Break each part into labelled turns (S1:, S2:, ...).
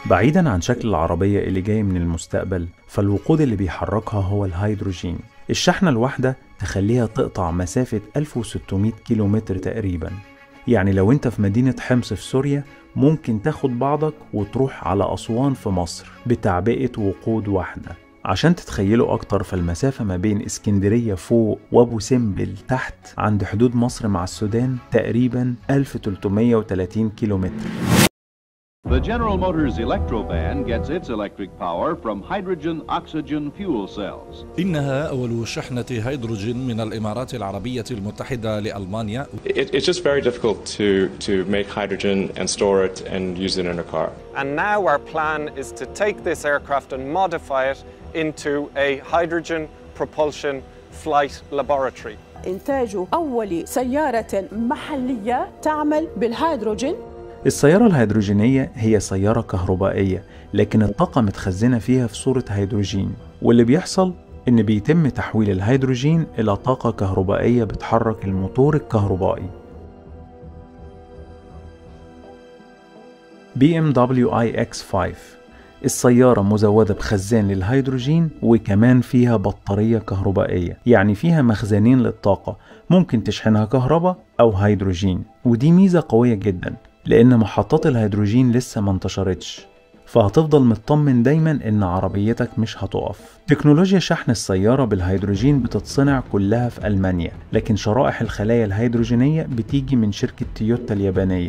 S1: بعيدا عن شكل العربية اللي جاي من المستقبل فالوقود اللي بيحركها هو الهيدروجين الشحنة الواحدة تخليها تقطع مسافة 1600 كيلومتر تقريبا يعني لو انت في مدينة حمص في سوريا ممكن تاخد بعضك وتروح على أسوان في مصر بتعبئة وقود واحدة عشان تتخيلوا أكتر فالمسافة ما بين اسكندرية فوق وأبو سمبل تحت عند حدود مصر مع السودان تقريبا 1330 كيلومتر
S2: The General Motors Electrovan gets its electric power from hydrogen-oxygen fuel cells.
S3: إنها أول شحنة هيدروجين من الإمارات العربية المتحدة لألمانيا
S4: It, it's just very difficult to, to make hydrogen and store it and use it in a car.
S5: And now our plan is to take this aircraft and modify it into a hydrogen propulsion flight laboratory.
S6: إنتاج أول سيارة محلية تعمل بالهيدروجين
S1: السيارة الهيدروجينية هي سيارة كهربائية لكن الطاقة متخزنة فيها في صورة هيدروجين واللي بيحصل إن بيتم تحويل الهيدروجين إلى طاقة كهربائية بتحرك الموتور الكهربائي بي ام دبليو اي اكس 5 السيارة مزودة بخزان للهيدروجين وكمان فيها بطارية كهربائية يعني فيها مخزنين للطاقة ممكن تشحنها كهرباء أو هيدروجين ودي ميزة قوية جدا لأن محطات الهيدروجين لسه ما انتشرتش فهتفضل مطمن دايما إن عربيتك مش هتقف تكنولوجيا شحن السيارة بالهيدروجين بتتصنع كلها في ألمانيا لكن شرائح الخلايا الهيدروجينية بتيجي من شركة تويوتا اليابانية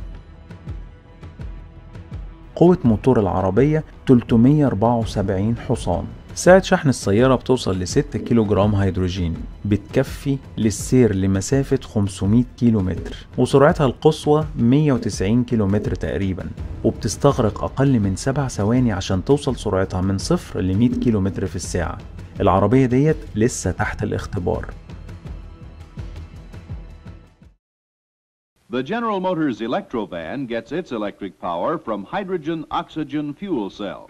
S1: قوة موتور العربية 374 حصان سعة شحن السيارة بتوصل ل 6 كيلو جرام هيدروجين بتكفي للسير لمسافة 500 كيلو متر وسرعتها القصوى 190 كيلو متر تقريبا وبتستغرق أقل من 7 ثواني عشان توصل سرعتها من صفر ل 100 كيلو متر في الساعة العربية ديت لسه تحت الاختبار
S2: The General Motors Electrovan gets its electric power from hydrogen-oxygen fuel cells.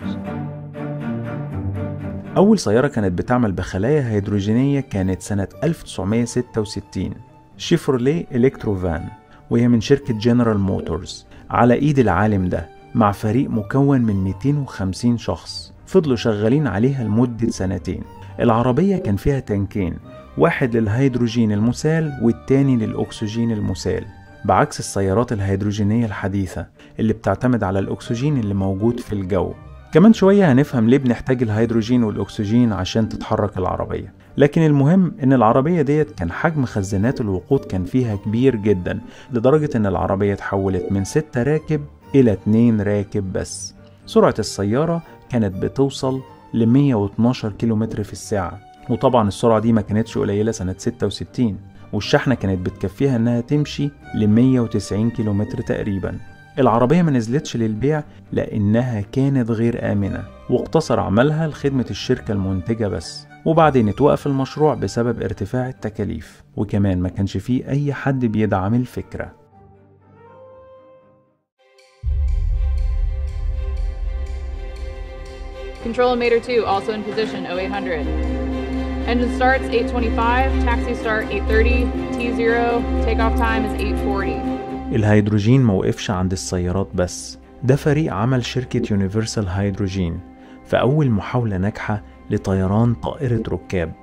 S1: أول سيارة كانت بتعمل بخلايا هيدروجينية كانت سنة 1966 شيفروليه إلكتروفان وهي من شركة جنرال موتورز على إيد العالم ده مع فريق مكون من 250 شخص فضلوا شغالين عليها لمدة سنتين العربية كان فيها تانكين واحد للهيدروجين المسال والتاني للأكسجين المسال بعكس السيارات الهيدروجينية الحديثة اللي بتعتمد على الأكسجين اللي موجود في الجو كمان شوية هنفهم ليه بنحتاج الهيدروجين والأكسجين عشان تتحرك العربية لكن المهم إن العربية ديت كان حجم خزانات الوقود كان فيها كبير جدا لدرجة إن العربية اتحولت من 6 راكب إلى 2 راكب بس سرعة السيارة كانت بتوصل ل 112 كيلومتر في الساعة وطبعا السرعة دي ما كانتش قليلة سنة 66 والشحنة كانت بتكفيها إنها تمشي ل 190 كيلومتر تقريبا العربية ما نزلتش للبيع لأنها كانت غير آمنة واقتصر عملها لخدمة الشركة المنتجة بس وبعدين اتوقف المشروع بسبب ارتفاع التكاليف وكمان ما كانش فيه أي حد بيدعم الفكرة
S7: Control-O-Meter 2 also in position 0800. Engine starts 825, taxi start 830, T0, takeoff time is 840.
S1: الهيدروجين ما وقفش عند السيارات بس ده فريق عمل شركة يونيفرسال هيدروجين في أول محاولة ناجحة لطيران طائرة ركاب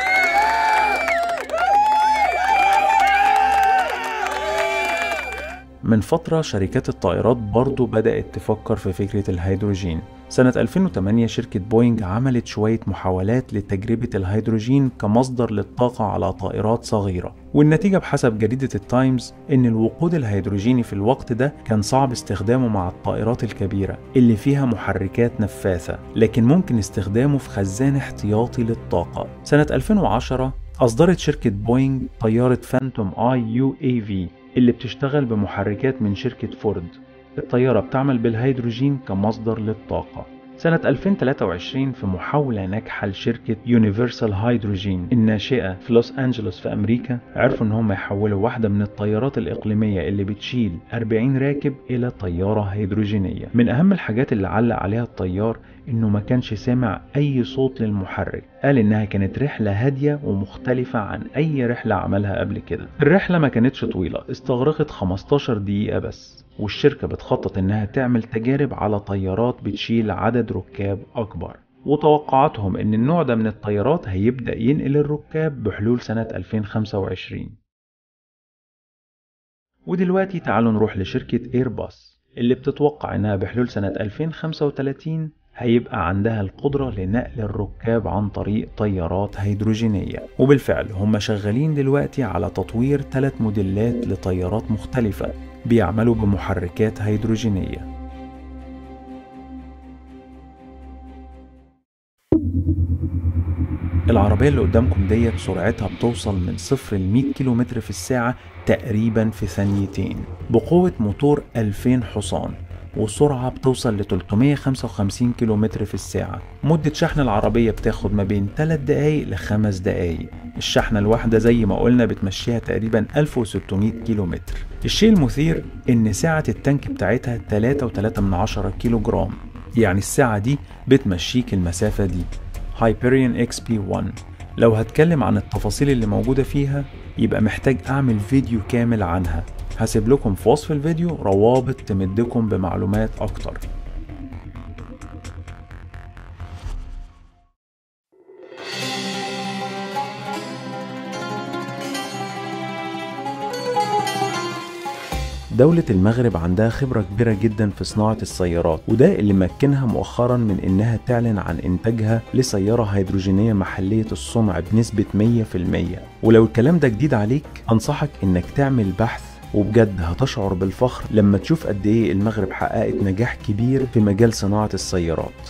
S1: من فترة شركات الطائرات برضو بدأت تفكر في فكرة الهيدروجين سنة 2008 شركة بوينج عملت شوية محاولات لتجربة الهيدروجين كمصدر للطاقة على طائرات صغيرة والنتيجة بحسب جريدة التايمز إن الوقود الهيدروجيني في الوقت ده كان صعب استخدامه مع الطائرات الكبيرة اللي فيها محركات نفاثة لكن ممكن استخدامه في خزان احتياطي للطاقة سنة 2010 أصدرت شركة بوينج طيارة فانتوم آي يو اي في اللي بتشتغل بمحركات من شركة فورد الطيارة بتعمل بالهيدروجين كمصدر للطاقة سنة 2023 في محاولة ناجحة لشركة يونيفرسال هيدروجين الناشئة في لوس أنجلوس في أمريكا عرفوا إن هم يحولوا واحدة من الطيارات الإقليمية اللي بتشيل 40 راكب إلى طيارة هيدروجينية من أهم الحاجات اللي علق عليها الطيار إنه ما كانش سامع أي صوت للمحرك قال إنها كانت رحلة هادية ومختلفة عن أي رحلة عملها قبل كده الرحلة ما كانتش طويلة استغرقت 15 دقيقة بس والشركة بتخطط إنها تعمل تجارب على طيارات بتشيل عدد ركاب أكبر وتوقعاتهم إن النوع ده من الطيارات هيبدأ ينقل الركاب بحلول سنة 2025 ودلوقتي تعالوا نروح لشركة ايرباص اللي بتتوقع إنها بحلول سنة 2035 هيبقى عندها القدرة لنقل الركاب عن طريق طيارات هيدروجينية وبالفعل هم شغالين دلوقتي على تطوير ثلاث موديلات لطيارات مختلفة بيعملوا بمحركات هيدروجينية العربية اللي قدامكم ديت سرعتها بتوصل من صفر ل 100 كيلومتر في الساعة تقريبا في ثانيتين بقوة موتور 2000 حصان والسرعة بتوصل ل 355 كيلومتر في الساعة مدة شحن العربية بتاخد ما بين 3 دقايق ل 5 دقايق الشحنة الواحدة زي ما قلنا بتمشيها تقريبا 1600 كيلومتر الشيء المثير ان سعة التانك بتاعتها 3.3 من عشرة كيلو جرام يعني الساعة دي بتمشيك المسافة دي هايبريون اكس بي 1 لو هتكلم عن التفاصيل اللي موجودة فيها يبقى محتاج اعمل فيديو كامل عنها هسيب لكم في وصف الفيديو روابط تمدكم بمعلومات اكتر دولة المغرب عندها خبرة كبيرة جدا في صناعة السيارات وده اللي مكنها مؤخرا من انها تعلن عن انتاجها لسيارة هيدروجينية محلية الصنع بنسبة 100% ولو الكلام ده جديد عليك انصحك انك تعمل بحث وبجد هتشعر بالفخر لما تشوف قد ايه المغرب حققت نجاح كبير في مجال صناعة السيارات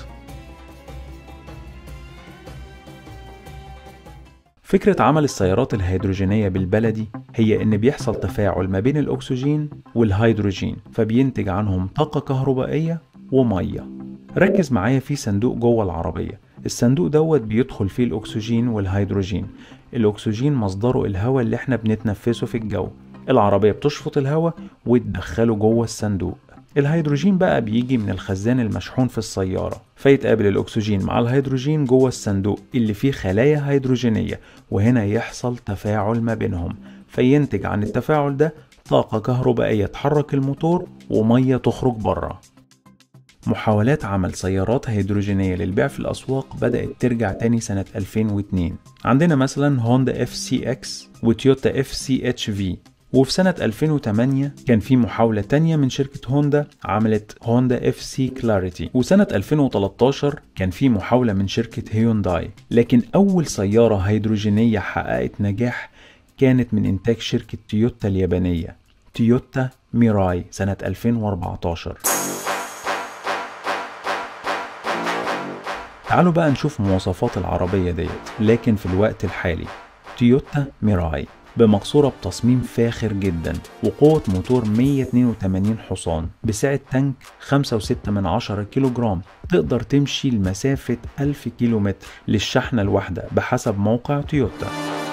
S1: فكرة عمل السيارات الهيدروجينية بالبلدي هي إن بيحصل تفاعل ما بين الأكسجين والهيدروجين فبينتج عنهم طاقة كهربائية ومية ركز معايا في صندوق جوه العربية الصندوق دوت بيدخل فيه الأكسجين والهيدروجين الأكسجين مصدره الهواء اللي احنا بنتنفسه في الجو العربية بتشفط الهواء وتدخله جوه الصندوق الهيدروجين بقى بيجي من الخزان المشحون في السيارة فيتقابل الأكسجين مع الهيدروجين جوه الصندوق اللي فيه خلايا هيدروجينية وهنا يحصل تفاعل ما بينهم فينتج عن التفاعل ده طاقة كهربائية تحرك الموتور ومية تخرج بره محاولات عمل سيارات هيدروجينية للبيع في الأسواق بدأت ترجع تاني سنة 2002 عندنا مثلا هوندا اف سي اكس وتويوتا اف سي اتش في وفي سنة 2008 كان في محاولة تانية من شركة هوندا عملت هوندا اف سي كلاريتي وسنة 2013 كان في محاولة من شركة هيونداي لكن أول سيارة هيدروجينية حققت نجاح كانت من إنتاج شركة تويوتا اليابانية تويوتا ميراي سنة 2014 تعالوا بقى نشوف مواصفات العربية ديت لكن في الوقت الحالي تويوتا ميراي بمقصورة بتصميم فاخر جدا وقوة موتور 182 حصان بسعة تانك 5.6 من عشرة كيلو جرام تقدر تمشي لمسافة 1000 كيلو متر للشحنة الواحدة بحسب موقع تويوتا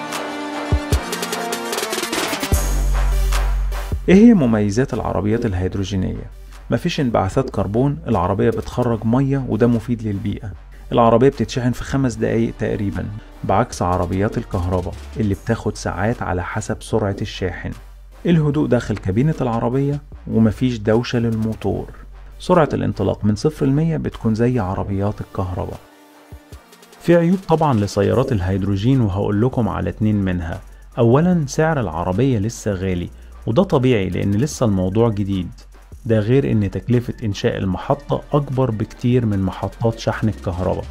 S1: ايه هي مميزات العربيات الهيدروجينية؟ مفيش انبعاثات كربون العربية بتخرج مية وده مفيد للبيئة العربية بتتشحن في خمس دقايق تقريبا بعكس عربيات الكهرباء اللي بتاخد ساعات على حسب سرعة الشاحن الهدوء داخل كابينة العربية ومفيش دوشة للموتور سرعة الانطلاق من صفر المية بتكون زي عربيات الكهرباء في عيوب طبعا لسيارات الهيدروجين وهقول لكم على اتنين منها اولا سعر العربية لسه غالي وده طبيعي لان لسه الموضوع جديد ده غير ان تكلفة انشاء المحطة اكبر بكتير من محطات شحن الكهرباء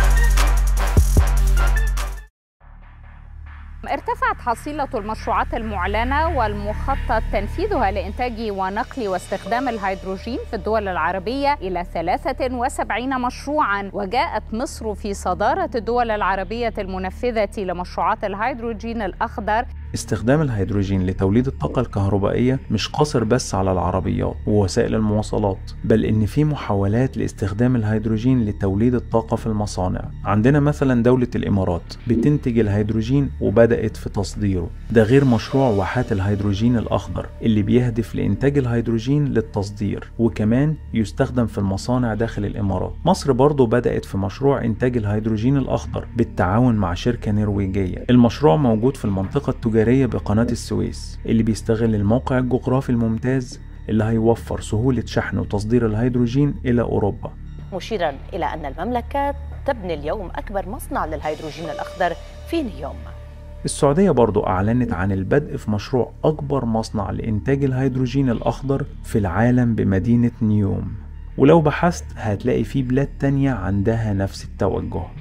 S8: ارتفعت حصيلة المشروعات المعلنة والمخطط تنفيذها لإنتاج ونقل واستخدام الهيدروجين في الدول العربية إلى 73 مشروعا وجاءت مصر في صدارة الدول العربية المنفذة لمشروعات الهيدروجين الأخضر
S1: استخدام الهيدروجين لتوليد الطاقة الكهربائية مش قاصر بس على العربيات ووسائل المواصلات بل إن في محاولات لاستخدام الهيدروجين لتوليد الطاقة في المصانع عندنا مثلا دولة الإمارات بتنتج الهيدروجين وبدأت في تصديره ده غير مشروع واحات الهيدروجين الأخضر اللي بيهدف لإنتاج الهيدروجين للتصدير وكمان يستخدم في المصانع داخل الإمارات مصر برضو بدأت في مشروع إنتاج الهيدروجين الأخضر بالتعاون مع شركة نرويجية المشروع موجود في المنطقة التجارية التجارية بقناة السويس اللي بيستغل الموقع الجغرافي الممتاز اللي هيوفر سهولة شحن وتصدير الهيدروجين إلى أوروبا
S9: مشيرا إلى أن المملكة تبني اليوم أكبر مصنع للهيدروجين الأخضر في نيوم
S1: السعودية برضو أعلنت عن البدء في مشروع أكبر مصنع لإنتاج الهيدروجين الأخضر في العالم بمدينة نيوم ولو بحثت هتلاقي في بلاد تانية عندها نفس التوجه